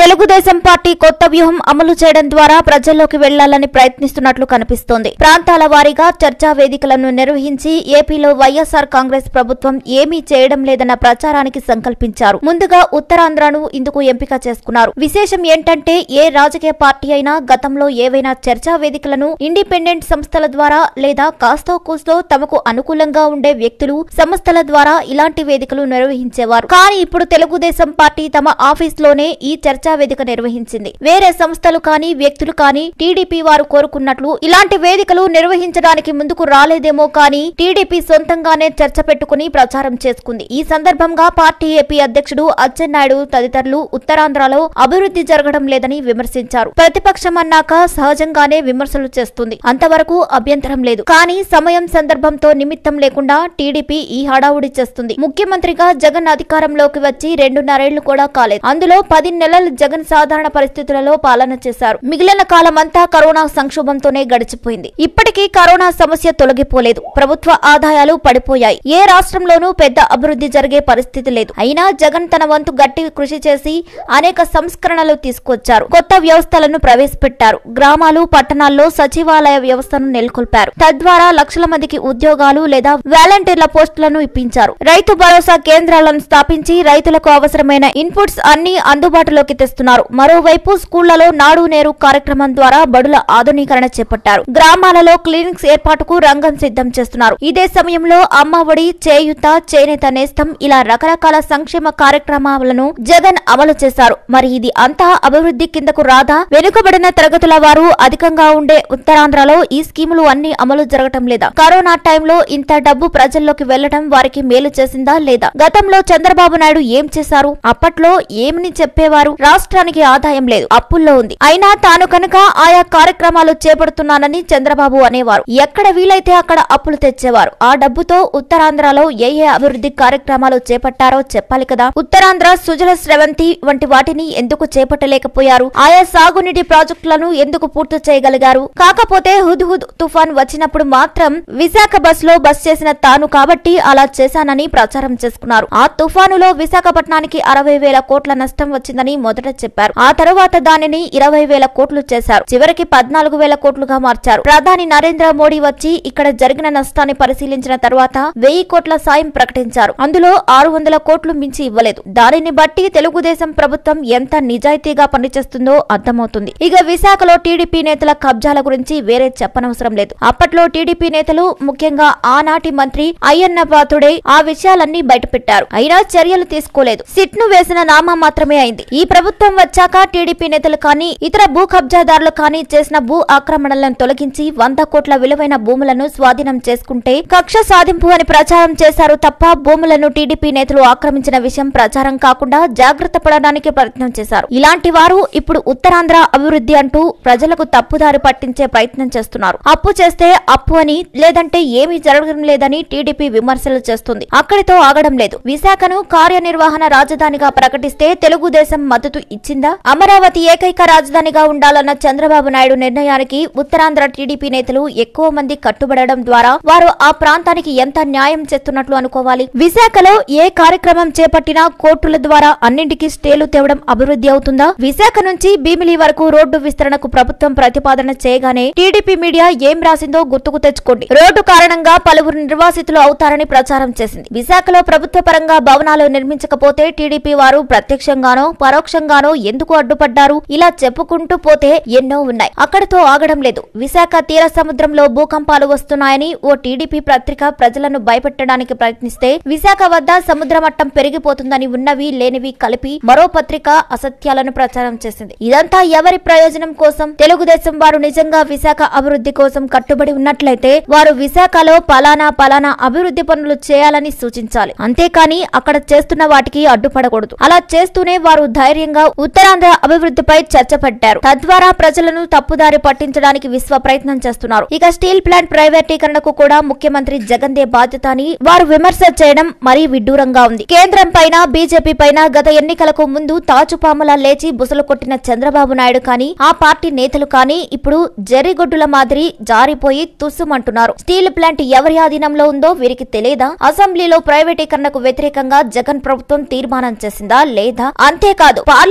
Telugu Desam party కొత్త వ్యూహం అమలు చేయడం ద్వారా ప్రజల్లోకి వెళ్లాలని ప్రయత్నిస్తున్నట్లు కనిపిస్తోంది ప్రాంతాల వారీగా చర్చా వేదికలను నిర్వహించి ఏపీలో వైఎస్ఆర్ కాంగ్రెస్ ప్రభుత్వం ఏమీ చేయడం లేదన్న ప్రచారానికి సంకల్పించారు ముందుగా ఉత్తరాంధ్రను ఇందుకు ఎంపిక చేసుకున్నారు విశేషం ఏంటంటే ఏ రాజకీయ పార్టీ అయినా గతంలో ఏవైనా చర్చా వేదికలను ఇండిపెండెంట్ సంస్థల ద్వారా లేదా కాస్తో కూస్తో తమకు అనుకూలంగా ఉండే వ్యక్తులు సంస్థల ద్వారా ఇలాంటి వేదికలు నిర్వహించేవారు కానీ ఇప్పుడు తెలుగుదేశం పార్టీ తమ ఆఫీస్లోనే ఈ చర్చా వేదిక నిర్వహించింది వేరే సంస్థలు కానీ వ్యక్తులు కానీ టీడీపీ వారు కోరుకున్నట్లు ఇలాంటి వేదికలు నిర్వహించడానికి ముందుకు రాలేదేమో కానీ టీడీపీ సొంతంగానే చర్చ పెట్టుకుని ప్రచారం చేసుకుంది ఈ సందర్భంగా పార్టీ ఏపీ అధ్యక్షుడు అచ్చెన్నాయుడు తదితరులు ఉత్తరాంధ్రలో అభివృద్ధి జరగడం లేదని విమర్శించారు ప్రతిపక్షం అన్నాక సహజంగానే విమర్శలు చేస్తుంది అంతవరకు అభ్యంతరం లేదు కానీ సమయం సందర్భంతో నిమిత్తం లేకుండా టీడీపీ ఈ హడావుడి చేస్తుంది ముఖ్యమంత్రిగా జగన్ అధికారంలోకి వచ్చి రెండున్నరేళ్లు కూడా కాలేదు అందులో పది నెలలు జగన్ సాధారణ పరిస్థితులలో పాలన చేశారు మిగిలిన కాలమంతా కరోనా సంక్షోభంతోనే గడిచిపోయింది ఇప్పటికీ కరోనా సమస్య తొలగిపోలేదు ప్రభుత్వ ఆదాయాలు పడిపోయాయి ఏ రాష్ట్రంలోనూ పెద్ద అభివృద్ధి జరిగే పరిస్థితి లేదు అయినా జగన్ తన వంతు గట్టి కృషి చేసి అనేక సంస్కరణలు తీసుకొచ్చారు కొత్త వ్యవస్థలను ప్రవేశపెట్టారు గ్రామాలు పట్టణాల్లో సచివాలయ వ్యవస్థను నెలకొల్పారు తద్వారా లక్షల మందికి ఉద్యోగాలు లేదా వాలంటీర్ల పోస్టులను ఇప్పించారు రైతు భరోసా కేంద్రాలను స్థాపించి రైతులకు అవసరమైన ఇన్పుట్స్ అన్ని అందుబాటులోకి తెస్తున్నారు మరోవైపు స్కూళ్లలో నాడు నేరు కార్యక్రమం ద్వారా బడుల ఆధునీకరణ చేపట్టారు గ్రామాలలో క్లినిక్స్ ఏర్పాటుకు రంగం సిద్ధం చేస్తున్నారు ఇదే సమయంలో అమ్మ ఒడి చేయుత చేనేత నేస్తం ఇలా రకరకాల సంక్షేమ కార్యక్రమాలను జగన్ అమలు చేశారు మరి ఇది అంతా అభివృద్ధి కిందకు రాదా వెనుకబడిన తరగతుల వారు అధికంగా ఉండే ఉత్తరాంధ్రలో ఈ స్కీములు అన్ని అమలు జరగటం లేదా కరోనా టైంలో ఇంత డబ్బు ప్రజల్లోకి వెళ్లడం వారికి మేలు చేసిందా లేదా గతంలో చంద్రబాబు నాయుడు ఏం చేశారు అప్పట్లో ఏమని చెప్పేవారు రాష్ట్రానికి ఆదాయం లేదు అప్పుల్లో ఉంది అయినా తాను కనుక ఆయా కార్యక్రమాలు చేపడుతున్నానని చంద్రబాబు అనేవారు ఎక్కడ వీలైతే అక్కడ అప్పులు తెచ్చేవారు ఆ డబ్బుతో ఉత్తరాంధ్రలో ఏ ఏ అభివృద్ధి కార్యక్రమాలు చేపట్టారో చెప్పాలి కదా ఉత్తరాంధ్ర సుజల స్రవంతి వంటి వాటిని ఎందుకు చేపట్టలేకపోయారు ఆయా సాగునీటి ప్రాజెక్టులను ఎందుకు పూర్తి చేయగలిగారు కాకపోతే హుద్హుద్ తుఫాన్ వచ్చినప్పుడు మాత్రం విశాఖ బస్ లో బస్ చేసిన తాను కాబట్టి అలా చేశానని ప్రచారం చేసుకున్నారు ఆ తుఫానులో విశాఖపట్నానికి అరవై వేల కోట్ల నష్టం వచ్చిందని మొదట చెప్పారు ఆ తరువాత దానిని ఇరవై వేల కోట్లు చేశారు చివరికి పద్నాలుగు వేల కోట్లుగా మార్చారు ప్రధాని నరేంద్ర మోడీ వచ్చి ఇక్కడ జరిగిన నష్టాన్ని పరిశీలించిన తర్వాత వెయ్యి కోట్ల సాయం ప్రకటించారు అందులో ఆరు వందల కోట్లు మించి ఇవ్వలేదు దానిని బట్టి తెలుగుదేశం ప్రభుత్వం ఎంత నిజాయితీగా పనిచేస్తుందో అర్థమవుతుంది ఇక విశాఖలో టీడీపీ నేతల కబ్జాల గురించి వేరే చెప్పనవసరం లేదు అప్పట్లో టీడీపీ నేతలు ముఖ్యంగా ఆనాటి మంత్రి అయ్యన్న పాతుడే ఆ విషయాలన్నీ బయటపెట్టారు అయినా చర్యలు తీసుకోలేదు సిట్ ను వేసిన నామా మాత్రమే అయింది ఈ ప్రభుత్వం వచ్చాక టీడీపీ నేతలు కానీ ఇతర భూ కబ్జాదారులు కానీ చేసిన భూ ఆక్రమణలను తొలగించి వంద కోట్ల విలువైన భూములను స్వాధీనం చేసుకుంటే కక్ష సాధింపు అని ప్రచారం చేశారు తప్ప భూములను టీడీపీ నేతలు ఆక్రమించిన విషయం ప్రచారం కాకుండా జాగ్రత్త పడడానికి ప్రయత్నం చేశారు ఇలాంటి వారు ఇప్పుడు ఉత్తరాంధ్ర అభివృద్ధి అంటూ ప్రజలకు తప్పుదారి పట్టించే ప్రయత్నం చేస్తున్నారు అప్పు చేస్తే అప్పు అని లేదంటే ఏమీ జరగడం లేదని టీడీపీ విమర్శలు చేస్తుంది అక్కడితో ఆగడం లేదు విశాఖను కార్యనిర్వహణ రాజధానిగా ప్రకటిస్తే తెలుగుదేశం మద్దతు ఇచ్చిందా అమరావతి ఏకైక రాజధానిగా ఉండాలన్న చంద్రబాబు నాయుడు నిర్ణయానికి ఉత్తరాంధ్ర టీడీపీ నేతలు ఎక్కువ మంది కట్టుబడడం ద్వారా వారు ఆ ప్రాంతానికి ఎంత న్యాయం చేస్తున్నట్లు అనుకోవాలి విశాఖలో ఏ కార్యక్రమం చేపట్టినా కోర్టుల ద్వారా అన్నింటికీ స్టేలు తేవడం అభివృద్ధి అవుతుందా విశాఖ నుంచి భీమిలి వరకు రోడ్డు విస్తరణకు ప్రభుత్వం ప్రతిపాదన చేయగానే టీడీపీ మీడియా ఏం రాసిందో గుర్తుకు తెచ్చుకోండి రోడ్డు కారణంగా పలువురు నిర్వాసితులు అవుతారని ప్రచారం చేసింది విశాఖలో ప్రభుత్వ పరంగా భవనాలు నిర్మించకపోతే టీడీపీ వారు ప్రత్యక్షంగానో పరోక్షంగానో ఎందుకు అడ్డుపడ్డారు ఇలా చెప్పుకుంటూ పోతే ఎన్నో ఉన్నాయి అక్కడితో ఆగడం లేదు విశాఖ తీర సముద్రంలో భూకంపాలు వస్తున్నాయని ఓ టీడీపీ పత్రిక ప్రజలను భయపెట్టడానికి ప్రయత్నిస్తే విశాఖ వద్ద సముద్ర మట్టం పెరిగిపోతుందని ఉన్నవి లేనివి కలిపి మరో పత్రిక అసత్యాలను ప్రచారం చేసింది ఇదంతా ఎవరి ప్రయోజనం కోసం తెలుగుదేశం వారు నిజంగా విశాఖ అభివృద్ధి కోసం కట్టుబడి ఉన్నట్లయితే వారు విశాఖలో పలానా పలానా అభివృద్ధి పనులు చేయాలని సూచించాలి అంతేకాని అక్కడ చేస్తున్న వాటికి అడ్డుపడకూడదు అలా చేస్తూనే వారు ధైర్యంగా ఉత్తరాంధ్ర అభివృద్ధిపై చర్చ పెట్టారు తద్వారా ప్రజలను తప్పుదారి పట్టించడానికి విశ్వ ప్రయత్నం చేస్తున్నారు ఇక స్టీల్ ప్లాంట్ ప్రైవేటీకరణకు కూడా ముఖ్యమంత్రి జగన్ దే బాధ్యత అని వారు విమర్శ చేయడం మరీ విడ్డూరంగా ఉంది కేంద్రం పైన బీజేపీ పైన గత ఎన్నికలకు ముందు తాచుపాములా లేచి బుసలు కొట్టిన చంద్రబాబు నాయుడు కానీ ఆ పార్టీ నేతలు కానీ ఇప్పుడు జర్రిగొడ్డుల మాదిరి జారిపోయి తుస్సుమంటున్నారు స్టీల్ ప్లాంట్ ఎవరి ఆధీనంలో ఉందో వీరికి తెలియదా అసెంబ్లీలో ప్రైవేటీకరణకు వ్యతిరేకంగా జగన్ ప్రభుత్వం తీర్మానం చేసిందా లేదా అంతేకాదు పార్లమెంట్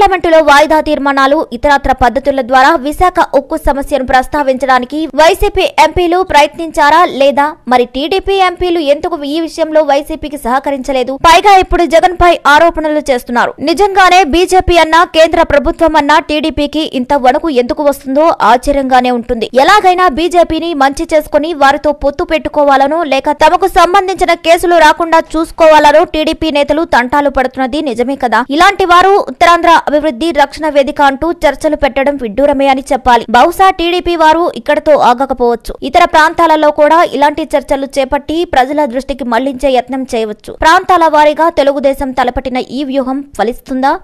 పార్లమెంటులో వాయిదా తీర్మానాలు ఇతరత్ర పద్ధతుల ద్వారా విశాఖ ఉక్కు సమస్యను ప్రస్తావించడానికి వైసీపీ ఎంపీలు ప్రయత్నించారా లేదా మరి టీడీపీ ఎంపీలు ఎందుకు ఈ విషయంలో వైసీపీకి సహకరించలేదు పైగా ఇప్పుడు జగన్ పై ఆరోపణలు చేస్తున్నారు నిజంగానే బీజేపీ అన్నా కేంద్ర ప్రభుత్వం అన్నా టీడీపీకి ఇంత వణుకు ఎందుకు వస్తుందో ఆశ్చర్యంగానే ఉంటుంది ఎలాగైనా బీజేపీని మంచి చేసుకుని వారితో పొత్తు పెట్టుకోవాలనో లేక తమకు సంబంధించిన కేసులు రాకుండా చూసుకోవాలనో టీడీపీ నేతలు తంటాలు పడుతున్నది నిజమే కదా ఇలాంటి వారు ఉత్తరాంధ్ర అభివృద్ధి రక్షణ వేదిక అంటూ చర్చలు పెట్టడం విడ్డూరమే అని చెప్పాలి బహుశా టీడీపీ వారు ఇక్కడతో ఆగకపోవచ్చు ఇతర ప్రాంతాలలో కూడా ఇలాంటి చర్చలు చేపట్టి ప్రజల దృష్టికి మళ్లించే యత్నం చేయవచ్చు ప్రాంతాల వారీగా తెలుగుదేశం తలపట్టిన ఈ వ్యూహం ఫలిస్తుందా